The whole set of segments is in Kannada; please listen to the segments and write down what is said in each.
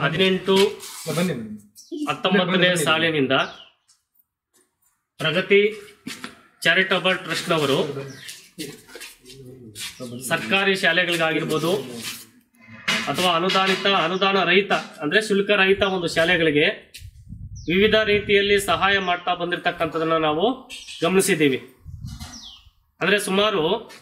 ಹದಿನೆಂಟು ಬನ್ನಿ ಹತ್ತೊಂಬತ್ತನೇ ಸಾಲಿನಿಂದ ಪ್ರಗತಿ ಚಾರಿಟಬಲ್ ಟ್ರಸ್ಟ್ನವರು ಸರ್ಕಾರಿ ಶಾಲೆಗಳಿಗಾಗಿರ್ಬೋದು ಅಥವಾ ಅನುದಾನಿತ ಅನುದಾನ ರಹಿತ ಅಂದ್ರೆ ಶುಲ್ಕ ರಹಿತ ಒಂದು ಶಾಲೆಗಳಿಗೆ ವಿವಿಧ ರೀತಿಯಲ್ಲಿ ಸಹಾಯ ಮಾಡ್ತಾ ಬಂದಿರತಕ್ಕಂಥದನ್ನ ನಾವು ಗಮನಿಸಿದ್ದೀವಿ ಅಂದ್ರೆ ಸುಮಾರು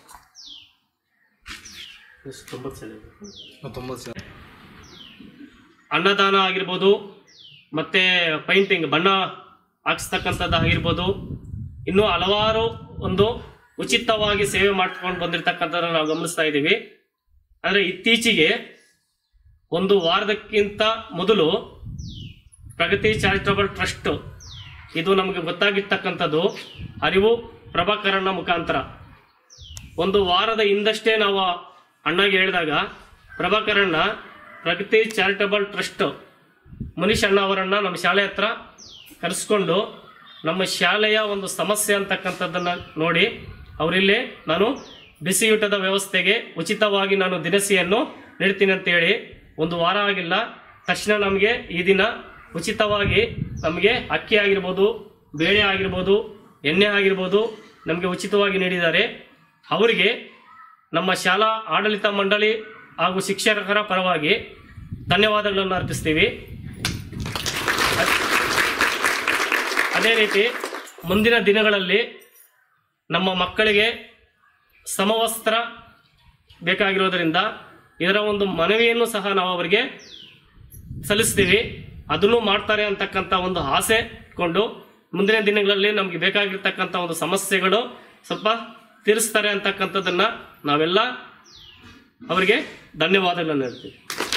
ಎಷ್ಟು? ತೊಂಬತ್ತು ಶಾಲೆಗಳು. ತೊಂಬತ್ತು ಸಾವಿರ ಅನ್ನದಾನ ಆಗಿರ್ಬೋದು ಮತ್ತೆ ಪೈಂಟಿಂಗ್ ಬಣ್ಣ ಹಾಕ್ಸ್ತಕ್ಕಂಥದ್ದು ಆಗಿರ್ಬೋದು ಇನ್ನೂ ಹಲವಾರು ಒಂದು ಉಚಿತವಾಗಿ ಸೇವೆ ಮಾಡ್ಕೊಂಡು ಬಂದಿರತಕ್ಕಂಥದ್ದನ್ನ ನಾವು ಗಮನಿಸ್ತಾ ಇದ್ದೀವಿ ಆದರೆ ಇತ್ತೀಚೆಗೆ ಒಂದು ವಾರದಕ್ಕಿಂತ ಮೊದಲು ಪ್ರಗತಿ ಚಾರಿಟಬಲ್ ಟ್ರಸ್ಟ್ ಇದು ನಮಗೆ ಗೊತ್ತಾಗಿರ್ತಕ್ಕಂಥದ್ದು ಅರಿವು ಪ್ರಭಾಕರಣ ಮುಖಾಂತರ ಒಂದು ವಾರದ ಹಿಂದಷ್ಟೇ ನಾವು ಅಣ್ಣಗೆ ಹೇಳಿದಾಗ ಪ್ರಭಾಕರಣ್ಣ ಪ್ರಗತಿ ಚಾರಿಟಬಲ್ ಟ್ರಸ್ಟ್ ಮನೀಶ್ ಅಣ್ಣ ಅವರನ್ನ ನಮ್ಮ ಶಾಲೆ ಹತ್ರ ಕರೆಸ್ಕೊಂಡು ನಮ್ಮ ಶಾಲೆಯ ಒಂದು ಸಮಸ್ಯೆ ಅಂತಕ್ಕಂಥದ್ದನ್ನ ನೋಡಿ ಅವರಿಲ್ಲಿ ನಾನು ಬಿಸಿಯೂಟದ ವ್ಯವಸ್ಥೆಗೆ ಉಚಿತವಾಗಿ ನಾನು ದಿನಸಿಯನ್ನು ನೀಡ್ತೀನಿ ಅಂತೇಳಿ ಒಂದು ವಾರ ಆಗಿಲ್ಲ ತಕ್ಷಣ ನಮಗೆ ಈ ದಿನ ಉಚಿತವಾಗಿ ನಮಗೆ ಅಕ್ಕಿ ಆಗಿರ್ಬೋದು ಬೇಳೆ ಆಗಿರ್ಬೋದು ಎಣ್ಣೆ ಆಗಿರ್ಬೋದು ನಮಗೆ ಉಚಿತವಾಗಿ ನೀಡಿದ್ದಾರೆ ಅವರಿಗೆ ನಮ್ಮ ಶಾಲಾ ಆಡಳಿತ ಮಂಡಳಿ ಹಾಗೂ ಶಿಕ್ಷಕರ ಪರವಾಗಿ ಧನ್ಯವಾದಗಳನ್ನು ಅರ್ಪಿಸ್ತೀವಿ ಅದ್- ಅದೇ ರೀತಿ ಮುಂದಿನ ದಿನಗಳಲ್ಲಿ ನಮ್ಮ ಮಕ್ಕಳಿಗೆ ಸಮವಸ್ತ್ರ ಬೇಕಾಗಿರೋದರಿಂದ ಇದರ ಒಂದು ಮನವಿಯನ್ನು ಸಹ ನಾವು ಅವರಿಗೆ ಸಲ್ಲಿಸ್ತೀವಿ ಅದನ್ನು ಮಾಡ್ತಾರೆ ಅಂತಕ್ಕಂಥ ಒಂದು ಆಸೆ ಇಟ್ಕೊಂಡು ಮುಂದಿನ ದಿನಗಳಲ್ಲಿ ನಮಗೆ ಬೇಕಾಗಿರ್ತಕ್ಕಂಥ ಒಂದು ಸಮಸ್ಯೆಗಳು ಸ್ವಲ್ಪ ತೀರಿಸ್ತಾರೆ ಅಂತಕ್ಕಂಥದ್ದನ್ನ ನಾವೆಲ್ಲ ಅವರಿಗೆ ಧನ್ಯವಾದಗಳನ್ನು ಹೇಳ್ತೀವಿ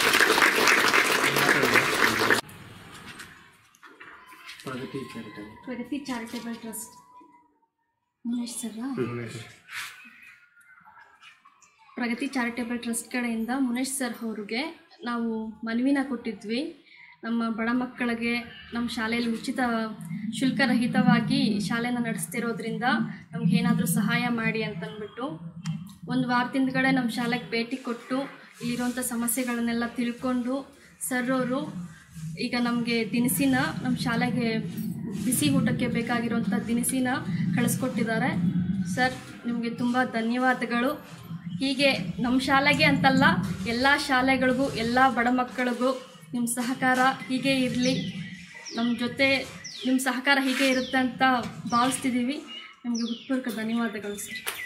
Pragati charitable trust Munesh sir Pragati charitable trust ಕಡೆಯಿಂದ ಮುನೇಶ್ ಸರ್ ಅವ್ರಿಗೆ ನಾವು ಮನವಿನ ಕೊಟ್ಟಿದ್ವಿ ನಮ್ಮ ಬಡ ಮಕ್ಕಳಿಗೆ ನಮ್ಮ ಶಾಲೆಯಲ್ಲಿ ಉಚಿತ ಶುಲ್ಕರಹಿತವಾಗಿ ಶಾಲೆನ ನಡೆಸ್ತಿರೋದ್ರಿಂದ ನಮ್ಗೆ ಏನಾದರೂ ಸಹಾಯ ಮಾಡಿ ಅಂತಂದ್ಬಿಟ್ಟು ಒಂದು ವಾರದಿಂದಗಡೆ ನಮ್ಮ ಶಾಲೆಗೆ ಭೇಟಿ ಕೊಟ್ಟು ಇಲ್ಲಿರುವಂಥ ಸಮಸ್ಯೆಗಳನ್ನೆಲ್ಲ ತಿಳ್ಕೊಂಡು ಸರ್ ಅವರು ಈಗ ನಮಗೆ ದಿನಸಿನ ನಮ್ಮ ಶಾಲೆಗೆ ಬಿಸಿ ಊಟಕ್ಕೆ ಬೇಕಾಗಿರುವಂಥ ದಿನಸಿನ ಕಳಿಸ್ಕೊಟ್ಟಿದ್ದಾರೆ ಸರ್ ನಿಮಗೆ ತುಂಬ ಧನ್ಯವಾದಗಳು ಹೀಗೆ ನಮ್ಮ ಶಾಲೆಗೆ ಅಂತಲ್ಲ ಎಲ್ಲ ಶಾಲೆಗಳಿಗೂ ಎಲ್ಲ ಬಡ ಮಕ್ಕಳಿಗೂ ನಿಮ್ಮ ಸಹಕಾರ ಹೀಗೆ ಇರಲಿ ನಮ್ಮ ಜೊತೆ ನಿಮ್ಮ ಸಹಕಾರ ಹೀಗೆ ಇರುತ್ತೆ ಅಂತ ಭಾವಿಸ್ತಿದ್ದೀವಿ ನಿಮಗೆ ಹೃತ್ಪೂರ್ವಕ ಧನ್ಯವಾದಗಳು ಸರ್